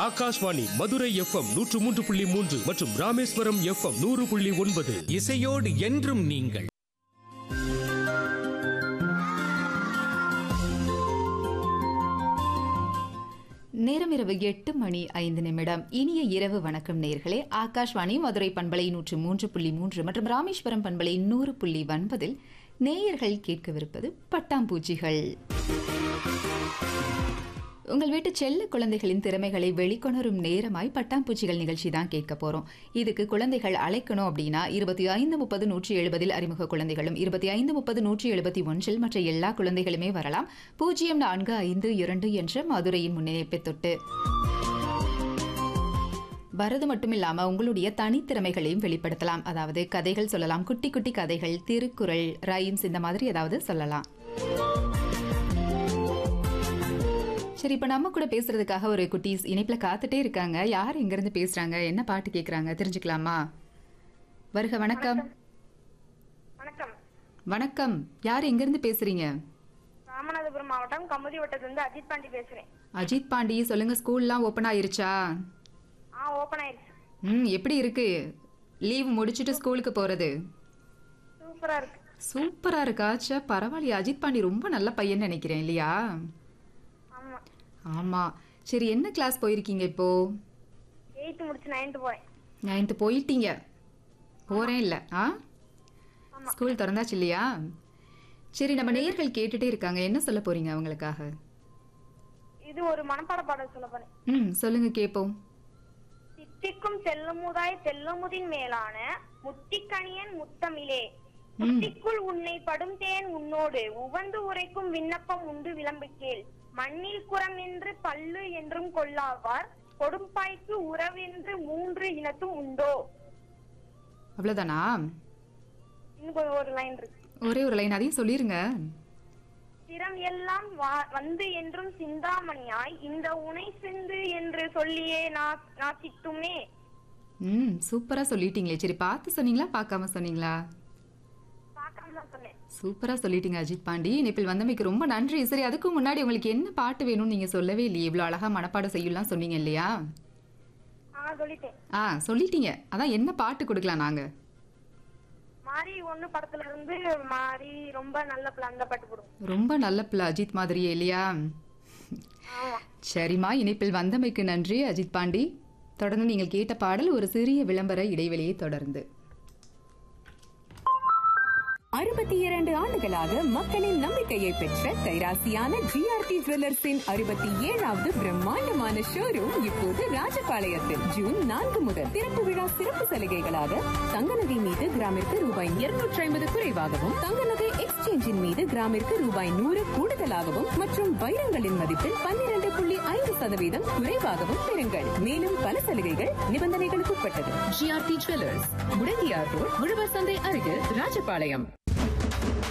Akashvani Madurai FM நூற்று மூன்று புள்ளி மூன்று மற்றும் ராமேஸ்வரம் எஃப்எம் நூறு புள்ளி ஒன்பது இசையோடு என்றும் நீங்கள் நேரம் இரவு எட்டு மணி ஐந்து நிமிடம் இனிய இரவு வணக்கம் நேர்களே ஆகாஷ்வாணி மதுரை பண்பலை நூற்று மூன்று புள்ளி மூன்று மற்றும் ராமேஸ்வரம் பண்பலை நூறு புள்ளி ஒன்பதில் நேயர்கள் கேட்கவிருப்பது பட்டாம்பூச்சிகள் உங்கள் வீட்டு செல்ல குழந்தைகளின் திறமைகளை வெளிக்கொணரும் நேரமாய் பட்டாம்பூச்சிகள் நிகழ்ச்சி தான் கேட்க போறோம் இதுக்கு குழந்தைகள் அழைக்கணும் அப்படின்னா இருபத்தி ஐந்து முப்பது நூற்றி எழுபதில் அறிமுக குழந்தைகளும் இருபத்தி ஐந்து முப்பது நூற்றி எழுபத்தி ஒன்றில் மற்ற எல்லா குழந்தைகளுமே வரலாம் பூஜ்ஜியம் நான்கு ஐந்து இரண்டு என்ற மதுரையின் முன்னிணைப்பை தொட்டு வரது மட்டும் இல்லாம உங்களுடைய தனித்திறமைகளையும் வெளிப்படுத்தலாம் அதாவது கதைகள் சொல்லலாம் குட்டி குட்டி கதைகள் திருக்குறள் ரைம்ஸ் இந்த மாதிரி ஏதாவது சொல்லலாம் சரி இப்ப நம்ம கூட பேசுறதுக்காக ஒரு குட்டீஸ் இணைப்புல காத்துட்டே இருக்காங்க யார் எங்க இருந்து பேசுறாங்க என்ன பாட்டு கேக்குறாங்க தெரிஞ்சுக்கலாமா வருக வணக்கம் வணக்கம் வணக்கம் யார் எங்க இருந்து பேசுறீங்க ராமநாதபுரம் மாவட்டம் கமுதி வட்டத்திலிருந்து அஜித் பாண்டி பேசுறேன் அஜித் பாண்டி சொல்லுங்க ஸ்கூல்லாம் ஓபன் ஆயிருச்சா ஆ ஓப்பன் ஆயிடுச்சு ம் எப்படி இருக்கு லீவ் முடிச்சிட்டு ஸ்கூலுக்கு போறது சூப்பரா இருக்கு சூப்பரா இருக்கா ச்சே பரவாயில்லையே அஜித் பாண்டி ரொம்ப நல்ல பையன் நினைக்கிறேன் இல்லையா ஆமா ஆமா சரி என்ன கிளாஸ் போயிருக்கீங்க இப்போ எயித்து முடிச்சு நைன்த்து போறேன் நைன்த்து போயிட்டீங்க போறேன் இல்ல ஆ ஸ்கூல் திறந்தாச்சு இல்லையா சரி நம்ம நேயர்கள் கேட்டுட்டே இருக்காங்க என்ன சொல்ல போறீங்க அவங்களுக்காக இது ஒரு மனப்பாட பாடல் சொல்ல போறேன் ம் சொல்லுங்க கேப்போம் தித்திக்கும் செல்லுமுதாய் செல்லுமுதின் மேலான முத்திக்கணியன் முத்தமிழே முத்திக்குள் உன்னை படும் தேன் உன்னோடு உவந்து உரைக்கும் விண்ணப்பம் உண்டு விளம்பிக்கேள் மண்ணில் குரம் என்று பல்லு என்றும் கொள்ளாவார் கொடும்பாய்க்கு உறவென்று மூன்று இனத்தும் உண்டோ அவ்வளவுதானா இன்னும் கொஞ்சம் ஒரு லைன் இருக்கு ஒரே ஒரு லைன் அதையும் சொல்லிருங்க திறம் எல்லாம் வா- வந்து என்றும் சிந்தாமணியாய் இந்த உனை சிந்து என்று சொல்லியே நா- நாச்சிட்டுமே ம் சூப்பரா சொல்லிட்டீங்களே சரி பார்த்து சொன்னீங்களா பார்க்காம சொன்னீங்களா பார்க்காம தான் சொன்னேன் சூப்பரா சொல்லிட்டீங்க அஜித் பாண்டி இணைப்பில் வந்தமைக்கு ரொம்ப நன்றி சரி அதுக்கு முன்னாடி உங்களுக்கு என்ன பாட்டு வேணும்னு நீங்க சொல்லவே இல்லையே இவ்வளவு அழகா மனப்பாடம் செய்யலாம் சொன்னீங்க இல்லையா ஆ சொல்லிட்டேன் ஆ சொல்லிட்டீங்க அதான் என்ன பாட்டு கொடுக்கலாம் நாங்க மாறி ஒண்ணு படத்துல இருந்து மாறி ரொம்ப நல்ல பிள்ளை அந்த பாட்டு போடும் ரொம்ப நல்ல பிள்ளை அஜித் மாதிரியே இல்லையா ஆமா சரிம்மா இணைப்பில் வந்தமைக்கு நன்றி அஜித் பாண்டி தொடர்ந்து நீங்கள் கேட்ட பாடல் ஒரு சிறிய விளம்பர இடைவெளியை தொடர்ந்து அறுபத்தி இரண்டு ஆண்டுகளாக மக்களின் நம்பிக்கையை பெற்ற கைராசியான ஜிஆர்டி ஜுவல்லர்ஸின் அறுபத்தி ஏழாவது பிரம்மாண்டமான ஷோரூம் இப்போது ராஜபாளையத்தில் ஜூன் நான்கு முதல் திறப்பு விழா சிறப்பு சலுகைகளாக தங்க நகை மீது கிராமிற்கு ரூபாய் இருநூற்றி ஐம்பது குறைவாகவும் தங்க நகை எக்ஸ்சேஞ்சின் மீது கிராமிற்கு ரூபாய் நூறு கூடுதலாகவும் மற்றும் வைரங்களின் மதிப்பில் பன்னிரண்டு புள்ளி ஐந்து சதவீதம் குறைவாகவும் பெறுங்கள் மேலும் பல சலுகைகள் நிபந்தனைகளுக்கு உட்பட்டது ஜிஆர்டி ஜுவல்லர்ஸ் முடங்கியார் ரோட் உழவர் சந்தை அருகில் ராஜபாளையம்